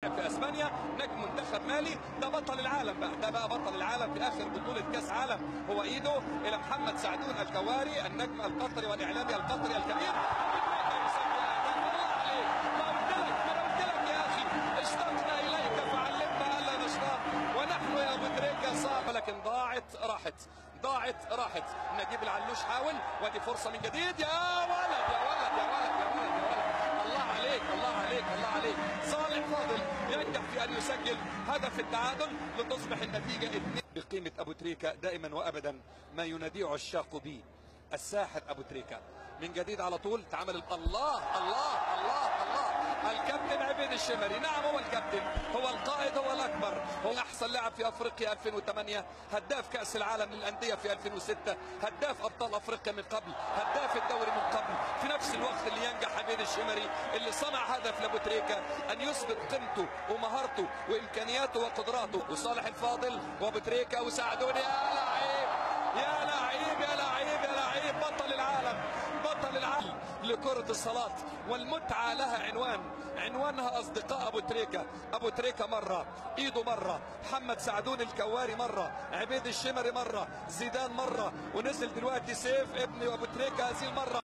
في اسبانيا نجم منتخب مالي ده بطل العالم بقى ده بقى بطل العالم في اخر بطوله كاس عالم هو ايده الى محمد سعدون الكواري النجم القطري والاعلامي القطري الكبير اشتقنا اليك فعلمنا الا نشتاق ونحن يا ابو تريكه صعب لكن ضاعت راحت ضاعت راحت نجيب العلوش حاول ودي فرصه من جديد يا ولد يا ولد يا ولد يا ولد يا ولد الله عليك الله عليك الله عليك صالح فاضل ينجح في ان يسجل هدف التعادل لتصبح النتيجه اثنين بقيمه ابو تريكه دائما وابدا ما يناديه عشاق به الساحر ابو تريكه من جديد على طول تعمل الله الله الله الله الكابتن عبيد الشمري نعم هو الكابتن هو القائد هو الاكبر هو احسن لاعب في افريقيا 2008 هداف كاس العالم للانديه في 2006 هداف ابطال افريقيا من قبل هداف الدوري من قبل في نفس الوقت اللي ينجح عبيد الشمري اللي صنع هدف لابو تريكه ان يثبت قيمته ومهارته وامكانياته وقدراته وصالح الفاضل وابو تريكه وساعدوني يا لعيب يا لعيب يا لعيب يا لعيب بطل العالم بطل العالم لكرة الصلاة والمتعة لها عنوان عنوانها أصدقاء أبو تريكة أبو تريكة مرة إيده مرة محمد سعدون الكواري مرة عبيد الشمري مرة زيدان مرة ونزل دلوقتي سيف ابن أبو تريكة هذه المرة